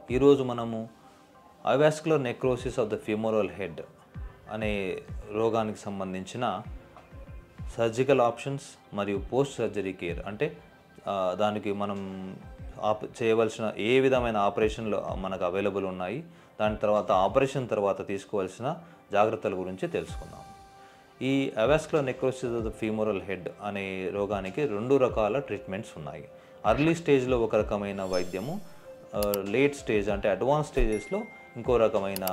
ఈరోజు మనము avascular necrosis of the femoral head అనే రోగానికి సంబంధించిన సర్జికల్ ఆప్షన్స్ మరియు పోస్ట్ సర్జరీ కేర్ అంటే ఆ, దానికి మనం ఆప్ చేయవలసిన ఏ విధమైన ఆపరేషన్లు మనకు అవైలబుల్ ఉన్నాయి దాని తర్వాత ఆపరేషన్ తర్వాత తీసుకోవాల్సిన జాగ్రత్తల గురించి తెలుసుకుందాం ఈ avascular necrosis of the femoral head అనే రోగానికి రెండు రకాల ట్రీట్మెంట్స్ ఉన్నాయి అర్లీ స్టేజ్లో ఒక రకమైన వైద్యము లేట్ స్టేజ్ అంటే అడ్వాన్స్ స్టేజెస్లో ఇంకో రకమైన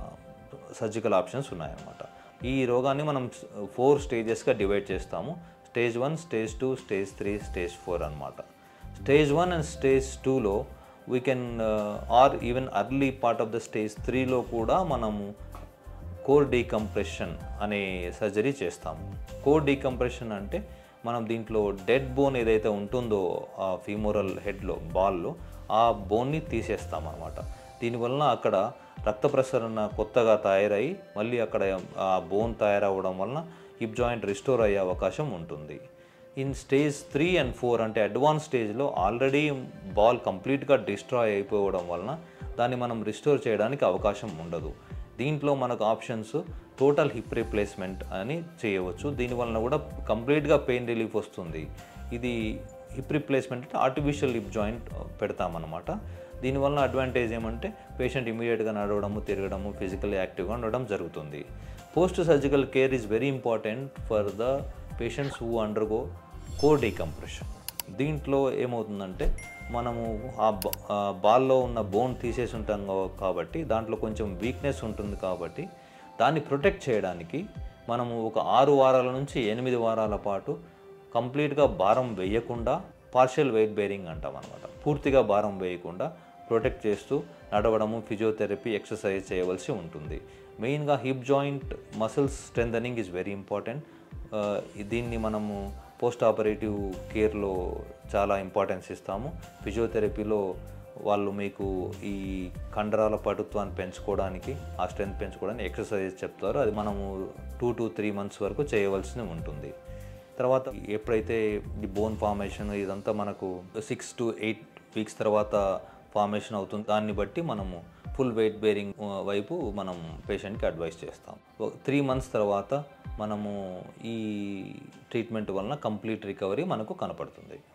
సర్జికల్ ఆప్షన్స్ ఉన్నాయన్నమాట ఈ రోగాన్ని మనం ఫోర్ స్టేజెస్గా డివైడ్ చేస్తాము stage one stage two stage three stage four అనమాట స్టేజ్ వన్ అండ్ స్టేజ్ టూలో we can or even early part of the stage త్రీలో కూడా మనము కోర్ డీకంప్రెషన్ అనే సర్జరీ చేస్తాము కోర్ డీకంప్రెషన్ అంటే మనం దీంట్లో డెడ్ బోన్ ఏదైతే ఉంటుందో ఆ ఫీమోరల్ హెడ్లో బాల్లో ఆ బోన్ని తీసేస్తాం అనమాట దీనివలన అక్కడ రక్త ప్రసరణ కొత్తగా తయారై మళ్ళీ అక్కడ ఆ బోన్ తయారవ్వడం వలన హిప్ జాయింట్ రిస్టోర్ అయ్యే అవకాశం ఉంటుంది in stage three and four అంటే అడ్వాన్స్ స్టేజ్లో ఆల్రెడీ బాల్ కంప్లీట్గా డిస్ట్రాయ్ అయిపోవడం వలన దాన్ని మనం రిస్టోర్ చేయడానికి అవకాశం ఉండదు దీంట్లో మనకు ఆప్షన్స్ టోటల్ హిప్ రీప్లేస్మెంట్ అని చేయవచ్చు దీనివలన కూడా కంప్లీట్గా పెయిన్ రిలీఫ్ వస్తుంది ఇది హిప్ రీప్లేస్మెంట్ అంటే ఆర్టిఫిషియల్ హిప్ జాయింట్ పెడతామన్నమాట దీనివల్ల అడ్వాంటేజ్ ఏమంటే పేషెంట్ ఇమీడియట్గా నడవడము తిరగడము ఫిజికల్ యాక్టివ్గా ఉండడం జరుగుతుంది post surgical care is very important for the patients who undergo core decompression దీంట్లో ఏమవుతుందంటే మనము ఆ బ- ఆ బాల్లో ఉన్న బోన్ తీసేసి ఉంటాం కా- కాబట్టి దాంట్లో కొంచెం వీక్నెస్ ఉంటుంది కాబట్టి దాన్ని ప్రొటెక్ట్ చేయడానికి మనము ఒక ఆరు వారాల నుంచి ఎనిమిది వారాల పాటు కంప్లీట్గా భారం వేయకుండా పార్షియల్ వెయిట్ బేరింగ్ అంటాం అనమాట పూర్తిగా భారం వేయకుండా ప్రొటెక్ట్ చేస్తూ నడవడము ఫిజియోథెరపీ ఎక్సర్సైజ్ చేయవలసి ఉంటుంది మెయిన్గా hip joint muscles strengthening is very important దీన్ని మనము పోస్ట్ ఆపరేటివ్ కేర్లో చాలా ఇంపార్టెన్స్ ఇస్తాము ఫిజియోథెరపీలో వాళ్ళు మీకు ఈ కండరాల పటుత్వాన్ని పెంచుకోవడానికి ఆ స్ట్రెంత్ పెంచుకోవడానికి ఎక్సర్సైజ్ చెప్తారో అది మనము టూ టు త్రీ మంత్స్ వరకు చేయవలసి ఉంటుంది తర్వాత ఎప్పుడైతే ఈ బోన్ ఫార్మేషన్ ఇదంతా మనకు సిక్స్ టు ఎయిట్ వీక్స్ తర్వాత ఫార్మేషన్ అవుతుంది దాన్ని బట్టి మనము ఫుల్ వెయిట్ బేరింగ్ వైపు మనం పేషెంట్కి అడ్వైస్ చేస్తాం త్రీ మంత్స్ తర్వాత మనము ఈ ట్రీట్మెంట్ వలన కంప్లీట్ రికవరీ మనకు కనపడుతుంది